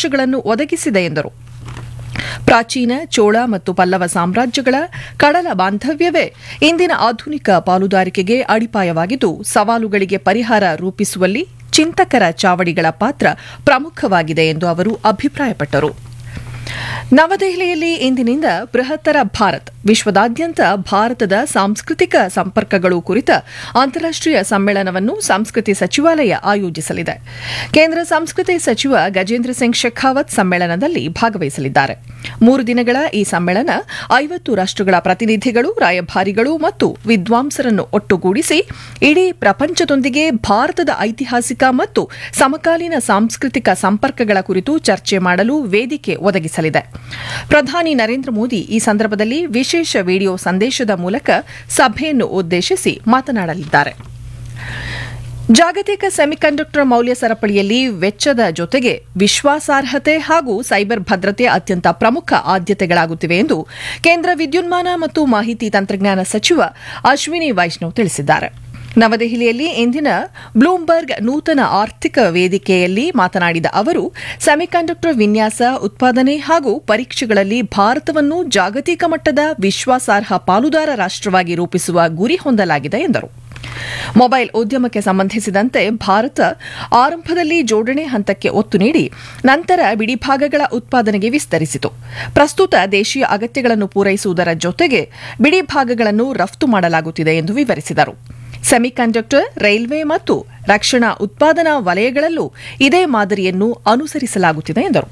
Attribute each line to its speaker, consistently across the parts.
Speaker 1: ಅವಕಾಶಗಳನ್ನು ಒದಗಿಸಿದೆ ಎಂದರು ಪ್ರಾಚೀನ ಚೋಳ ಮತ್ತು ಪಲ್ಲವ ಸಾಮ್ರಾಜ್ಯಗಳ ಕಡಲ ಬಾಂಧವ್ಯವೇ ಇಂದಿನ ಆಧುನಿಕ ಪಾಲುದಾರಿಕೆಗೆ ಅಡಿಪಾಯವಾಗಿದ್ದು ಸವಾಲುಗಳಿಗೆ ಪರಿಹಾರ ರೂಪಿಸುವಲ್ಲಿ ಚಿಂತಕರ ಚಾವಡಿಗಳ ಪಾತ್ರ ಪ್ರಮುಖವಾಗಿದೆ ಎಂದು ಅವರು ಅಭಿಪ್ರಾಯಪಟ್ಟರು ನವದೆಹಲಿಯಲ್ಲಿ ಇಂದಿನಿಂದ ಬೃಹತ್ತರ ಭಾರತ್ ವಿಶ್ವದಾದ್ಯಂತ ಭಾರತದ ಸಾಂಸ್ಕೃತಿಕ ಸಂಪರ್ಕಗಳು ಕುರಿತ ಅಂತಾರಾಷ್ಟೀಯ ಸಮ್ಮೇಳನವನ್ನು ಸಂಸ್ಕೃತಿ ಸಚಿವಾಲಯ ಆಯೋಜಿಸಲಿದೆ ಕೇಂದ್ರ ಸಂಸ್ಕೃತಿ ಸಚಿವ ಗಜೇಂದ್ರ ಸಿಂಗ್ ಶೆಖಾವತ್ ಸಮ್ಮೇಳನದಲ್ಲಿ ಭಾಗವಹಿಸಲಿದ್ದಾರೆ ಮೂರು ದಿನಗಳ ಈ ಸಮ್ಮೇಳನ ಐವತ್ತು ರಾಷ್ಟಗಳ ಪ್ರತಿನಿಧಿಗಳು ರಾಯಭಾರಿಗಳು ಮತ್ತು ವಿದ್ವಾಂಸರನ್ನು ಒಟ್ಟುಗೂಡಿಸಿ ಇಡೀ ಪ್ರಪಂಚದೊಂದಿಗೆ ಭಾರತದ ಐತಿಹಾಸಿಕ ಮತ್ತು ಸಮಕಾಲೀನ ಸಾಂಸ್ಕೃತಿಕ ಸಂಪರ್ಕಗಳ ಕುರಿತು ಚರ್ಚೆ ಮಾಡಲು ವೇದಿಕೆ ಒದಗಿಸಲಿದೆ ಪ್ರಧಾನಿ ನರೇಂದ್ರ ಮೋದಿ ಈ ಸಂದರ್ಭದಲ್ಲಿ ವಿಶೇಷ ವಿಡಿಯೋ ಸಂದೇಶದ ಮೂಲಕ ಸಭೆಯನ್ನು ಉದ್ದೇಶಿಸಿ ಮಾತನಾಡಲಿದ್ದಾರೆ ಜಾಗತಿಕ ಸೆಮಿಕಂಡಕ್ಟರ್ ಮೌಲ್ಯ ಸರಪಳಿಯಲ್ಲಿ ವೆಚ್ಚದ ಜೊತೆಗೆ ವಿಶ್ವಾಸಾರ್ಹತೆ ಹಾಗೂ ಸೈಬರ್ ಭದ್ರತೆ ಅತ್ಯಂತ ಪ್ರಮುಖ ಆದ್ಯತೆಗಳಾಗುತ್ತಿವೆ ಎಂದು ಕೇಂದ್ರ ವಿದ್ಯುನ್ಮಾನ ಮತ್ತು ಮಾಹಿತಿ ತಂತ್ರಜ್ಞಾನ ಸಚಿವ ಅಶ್ವಿನಿ ವೈಷ್ಣವ್ ತಿಳಿಸಿದ್ದಾರೆ ನವದೆಹಲಿಯಲ್ಲಿ ಇಂದಿನ ಬ್ಲೂಮ್ಬರ್ಗ್ ನೂತನ ಆರ್ಥಿಕ ವೇದಿಕೆಯಲ್ಲಿ ಮಾತನಾಡಿದ ಅವರು ಸೆಮಿಕಂಡಕ್ಟರ್ ವಿನ್ಯಾಸ ಉತ್ಪಾದನೆ ಹಾಗೂ ಪರೀಕ್ಷೆಗಳಲ್ಲಿ ಭಾರತವನ್ನು ಜಾಗತಿಕ ಮಟ್ಟದ ವಿಶ್ವಾಸಾರ್ಹ ಪಾಲುದಾರ ರಾಷ್ಟವಾಗಿ ರೂಪಿಸುವ ಗುರಿ ಹೊಂದಲಾಗಿದೆ ಎಂದರು ಮೊಬೈಲ್ ಉದ್ಯಮಕ್ಕೆ ಸಂಬಂಧಿಸಿದಂತೆ ಭಾರತ ಆರಂಭದಲ್ಲಿ ಜೋಡಣೆ ಹಂತಕ್ಕೆ ಒತ್ತು ನೀಡಿ ನಂತರ ಬಿಡಿಭಾಗಗಳ ಉತ್ಪಾದನೆಗೆ ವಿಸ್ತರಿಸಿತು ಪ್ರಸ್ತುತ ದೇಶೀಯ ಅಗತ್ಯಗಳನ್ನು ಪೂರೈಸುವುದರ ಜೊತೆಗೆ ಬಿಡಿಭಾಗಗಳನ್ನು ರಫ್ತು ಮಾಡಲಾಗುತ್ತಿದೆ ಎಂದು ವಿವರಿಸಿದರು ಸೆಮಿಕಂಡಕ್ಟರ್ ರೈಲ್ವೆ ಮತ್ತು ರಕ್ಷಣಾ ಉತ್ಪಾದನಾ ವಲಯಗಳಲ್ಲೂ ಇದೇ ಮಾದರಿಯನ್ನು ಅನುಸರಿಸಲಾಗುತ್ತಿದೆ ಎಂದರು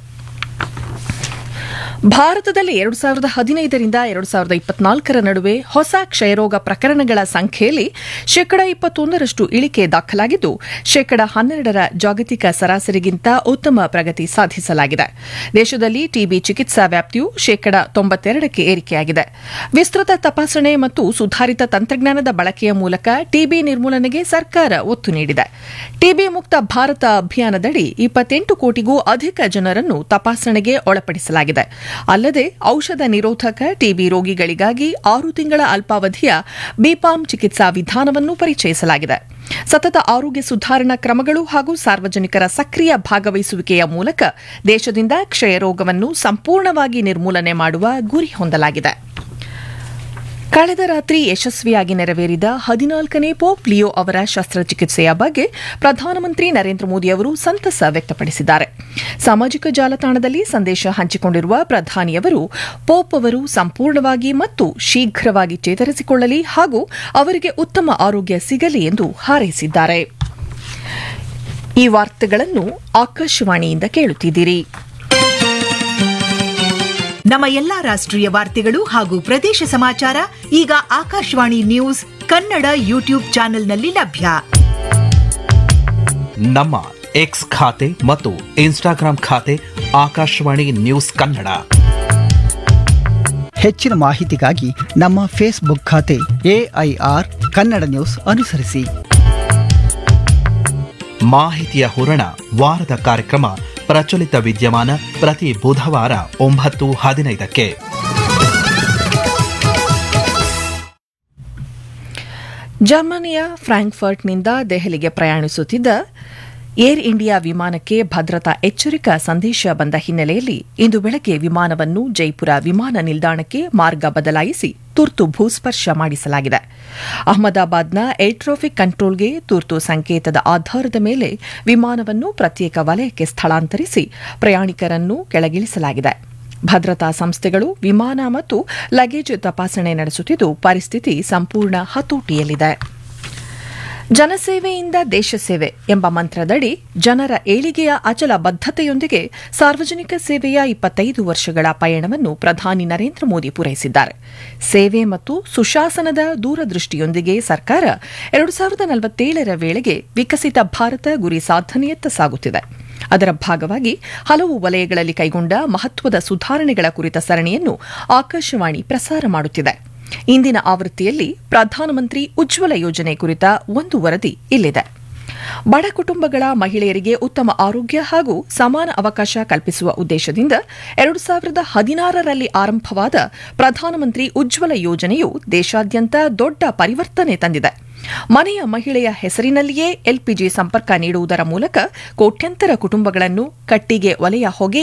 Speaker 1: ಭಾರತದಲ್ಲಿ ಎರಡು ಸಾವಿರದ ಹದಿನೈದರಿಂದ ಎರಡು ಸಾವಿರದ ಇಪ್ಪತ್ನಾಲ್ಕರ ನಡುವೆ ಹೊಸ ಕ್ಷಯರೋಗ ಪ್ರಕರಣಗಳ ಸಂಖ್ಯೆಯಲ್ಲಿ ಶೇಕಡ ಇಪ್ಪತ್ತೊಂದರಷ್ಟು ಇಳಿಕೆ ದಾಖಲಾಗಿದ್ದು ಶೇಕಡ ಹನ್ನೆರಡರ ಜಾಗತಿಕ ಸರಾಸರಿಗಿಂತ ಉತ್ತಮ ಪ್ರಗತಿ ಸಾಧಿಸಲಾಗಿದೆ ದೇಶದಲ್ಲಿ ಟಿಬಿ ಚಿಕಿತ್ಸಾ ವ್ಯಾಪ್ತಿಯು ಶೇಕಡ ತೊಂಬತ್ತೆರಡಕ್ಕೆ ಏರಿಕೆಯಾಗಿದೆ ವಿಸ್ತೃತ ತಪಾಸಣೆ ಮತ್ತು ಸುಧಾರಿತ ತಂತ್ರಜ್ಞಾನದ ಬಳಕೆಯ ಮೂಲಕ ಟಿಬಿ ನಿರ್ಮೂಲನೆಗೆ ಸರ್ಕಾರ ಒತ್ತು ನೀಡಿದೆ ಟಿಬಿ ಮುಕ್ತ ಭಾರತ ಅಭಿಯಾನದಡಿ ಇಪ್ಪತ್ತೆಂಟು ಕೋಟಿಗೂ ಅಧಿಕ ಜನರನ್ನು ತಪಾಸಣೆಗೆ ಒಳಪಡಿಸಲಾಗಿದೆ ಅಲ್ಲದೆ ಔಷಧ ನಿರೋಧಕ ಟಿಬಿ ರೋಗಿಗಳಿಗಾಗಿ ಆರು ತಿಂಗಳ ಅಲ್ಪಾವಧಿಯ ಬಿಪಾಮ್ ಚಿಕಿತ್ಸಾ ವಿಧಾನವನ್ನು ಪರಿಚಯಿಸಲಾಗಿದೆ ಸತತ ಆರೋಗ್ಯ ಸುಧಾರಣಾ ಕ್ರಮಗಳು ಹಾಗೂ ಸಾರ್ವಜನಿಕರ ಸಕ್ರಿಯ ಭಾಗವಹಿಸುವಿಕೆಯ ಮೂಲಕ ದೇಶದಿಂದ ಕ್ಷಯರೋಗವನ್ನು ಸಂಪೂರ್ಣವಾಗಿ ನಿರ್ಮೂಲನೆ ಮಾಡುವ ಗುರಿ ಹೊಂದಲಾಗಿದೆ ಕಳೆದ ರಾತ್ರಿ ಯಶಸ್ವಿಯಾಗಿ ನೆರವೇರಿದ ಹದಿನಾಲ್ಕನೇ ಪೋಪ್ ಲಿಯೋ ಅವರ ಶಸ್ತ್ರಚಿಕಿತ್ಸೆಯ ಬಗ್ಗೆ ಪ್ರಧಾನಮಂತ್ರಿ ನರೇಂದ್ರ ಮೋದಿ ಅವರು ಸಂತಸ ವ್ಯಕ್ತಪಡಿಸಿದ್ದಾರೆ ಸಾಮಾಜಿಕ ಜಾಲತಾಣದಲ್ಲಿ ಸಂದೇಶ ಹಂಚಿಕೊಂಡಿರುವ ಪ್ರಧಾನಿಯವರು ಪೋಪ್ ಅವರು ಸಂಪೂರ್ಣವಾಗಿ ಮತ್ತು ಶೀಘ್ರವಾಗಿ ಚೇತರಿಸಿಕೊಳ್ಳಲಿ ಹಾಗೂ ಅವರಿಗೆ ಉತ್ತಮ ಆರೋಗ್ಯ ಸಿಗಲಿ ಎಂದು ಹಾರೈಸಿದ್ದಾರೆ ಈ ವಾರ್ತೆಗಳನ್ನು ಆಕಾಶವಾಣಿಯಿಂದ ಕೇಳುತ್ತಿದ್ದೀರಿ
Speaker 2: ನಮ್ಮ ಎಲ್ಲಾ ರಾಷ್ಟ್ರೀಯ ವಾರ್ತೆಗಳು ಹಾಗೂ ಪ್ರದೇಶ ಸಮಾಚಾರ ಈಗ ಆಕಾಶವಾಣಿ ನ್ಯೂಸ್ ಕನ್ನಡ ಯೂಟ್ಯೂಬ್ ಚಾನೆಲ್ನಲ್ಲಿ ಲಭ್ಯ
Speaker 3: ನಮ್ಮ ಎಕ್ಸ್ ಖಾತೆ ಮತ್ತು ಇನ್ಸ್ಟಾಗ್ರಾಂ ಖಾತೆ ಆಕಾಶವಾಣಿ ನ್ಯೂಸ್ ಕನ್ನಡ
Speaker 4: ಹೆಚ್ಚಿನ ಮಾಹಿತಿಗಾಗಿ ನಮ್ಮ ಫೇಸ್ಬುಕ್ ಖಾತೆ ಎಐಆರ್ ಕನ್ನಡ ನ್ಯೂಸ್ ಅನುಸರಿಸಿ
Speaker 3: ಮಾಹಿತಿಯ ಹೂರಣ ವಾರದ ಕಾರ್ಯಕ್ರಮ ಪ್ರಚಲಿತ ವಿದ್ಯಮಾನ ಪ್ರತಿ ಬುಧವಾರ ಒಂಬತ್ತು ಹದಿನೈದಕ್ಕೆ
Speaker 1: ಜರ್ಮನಿಯ ಫ್ರಾಂಕ್ಫರ್ಟ್ನಿಂದ ದೆಹಲಿಗೆ ಪ್ರಯಾಣಿಸುತ್ತಿದ್ದ ಏರ್ ಇಂಡಿಯಾ ವಿಮಾನಕ್ಕೆ ಭದ್ರತಾ ಎಚ್ಚರಿಕಾ ಸಂದೇಶ ಬಂದ ಹಿನ್ನೆಲೆಯಲ್ಲಿ ಇಂದು ಬೆಳಗ್ಗೆ ವಿಮಾನವನ್ನು ಜೈಪುರ ವಿಮಾನ ನಿಲ್ದಾಣಕ್ಕೆ ಮಾರ್ಗ ಬದಲಾಯಿಸಿ ತುರ್ತು ಭೂಸ್ಪರ್ಶ ಮಾಡಿಸಲಾಗಿದೆ ಅಹಮದಾಬಾದ್ನ ಏರ್ ಟ್ರಾಫಿಕ್ ಕಂಟ್ರೋಲ್ಗೆ ತುರ್ತು ಸಂಕೇತದ ಆಧಾರದ ಮೇಲೆ ವಿಮಾನವನ್ನು ಪ್ರತ್ಯೇಕ ವಲಯಕ್ಕೆ ಸ್ಥಳಾಂತರಿಸಿ ಪ್ರಯಾಣಿಕರನ್ನು ಕೆಳಗಿಳಿಸಲಾಗಿದೆ ಭದ್ರತಾ ಸಂಸ್ಥೆಗಳು ವಿಮಾನ ಮತ್ತು ಲಗೇಜ್ ತಪಾಸಣೆ ನಡೆಸುತ್ತಿದ್ದು ಪರಿಸ್ಥಿತಿ ಸಂಪೂರ್ಣ ಹತೋಟಿಯಲ್ಲಿದೆ ಜನಸೇವೆಯಿಂದ ದೇಶ ಸೇವೆ ಎಂಬ ಮಂತ್ರದಡಿ ಜನರ ಏಳಿಗೆಯ ಅಚಲ ಬದ್ಧತೆಯೊಂದಿಗೆ ಸಾರ್ವಜನಿಕ ಸೇವೆಯ ಇಪ್ಪತ್ತೈದು ವರ್ಷಗಳ ಪಯಣವನ್ನು ಪ್ರಧಾನಿ ನರೇಂದ್ರ ಮೋದಿ ಪೂರೈಸಿದ್ದಾರೆ ಸೇವೆ ಮತ್ತು ಸುಶಾಸನದ ದೂರದೃಷ್ಟಿಯೊಂದಿಗೆ ಸರ್ಕಾರ ಎರಡು ಸಾವಿರದ ನಲವತ್ತೇಳರ ವೇಳೆಗೆ ವಿಕಸಿತ ಭಾರತ ಗುರಿ ಸಾಧನೆಯತ್ತ ಸಾಗುತ್ತಿದೆ ಅದರ ಭಾಗವಾಗಿ ಹಲವು ವಲಯಗಳಲ್ಲಿ ಕೈಗೊಂಡ ಮಹತ್ವದ ಸುಧಾರಣೆಗಳ ಕುರಿತ ಸರಣಿಯನ್ನು ಆಕಾಶವಾಣಿ ಪ್ರಸಾರ ಮಾಡುತ್ತಿದೆ ಇಂದಿನ ಆವೃತ್ತಿಯಲ್ಲಿ ಪ್ರಧಾನಮಂತ್ರಿ ಉಜ್ವಲ ಯೋಜನೆ ಕುರಿತ ಒಂದು ವರದಿ ಇಲ್ಲಿದೆ ಬಡ ಕುಟುಂಬಗಳ ಮಹಿಳೆಯರಿಗೆ ಉತ್ತಮ ಆರೋಗ್ಯ ಹಾಗೂ ಸಮಾನ ಅವಕಾಶ ಕಲ್ಪಿಸುವ ಉದ್ದೇಶದಿಂದ ಎರಡು ಸಾವಿರದ ಹದಿನಾರರಲ್ಲಿ ಆರಂಭವಾದ ಪ್ರಧಾನಮಂತ್ರಿ ಉಜ್ವಲ ಯೋಜನೆಯು ದೇಶಾದ್ಯಂತ ದೊಡ್ಡ ಪರಿವರ್ತನೆ ತಂದಿದೆ ಮನೆಯ ಮಹಿಳೆಯ ಹೆಸರಿನಲ್ಲಿಯೇ ಎಲ್ಪಿಜಿ ಸಂಪರ್ಕ ನೀಡುವುದರ ಮೂಲಕ ಕೋಟ್ಯಂತರ ಕುಟುಂಬಗಳನ್ನು ಕಟ್ಟಿಗೆ ಒಲೆಯ ಹೊಗೆ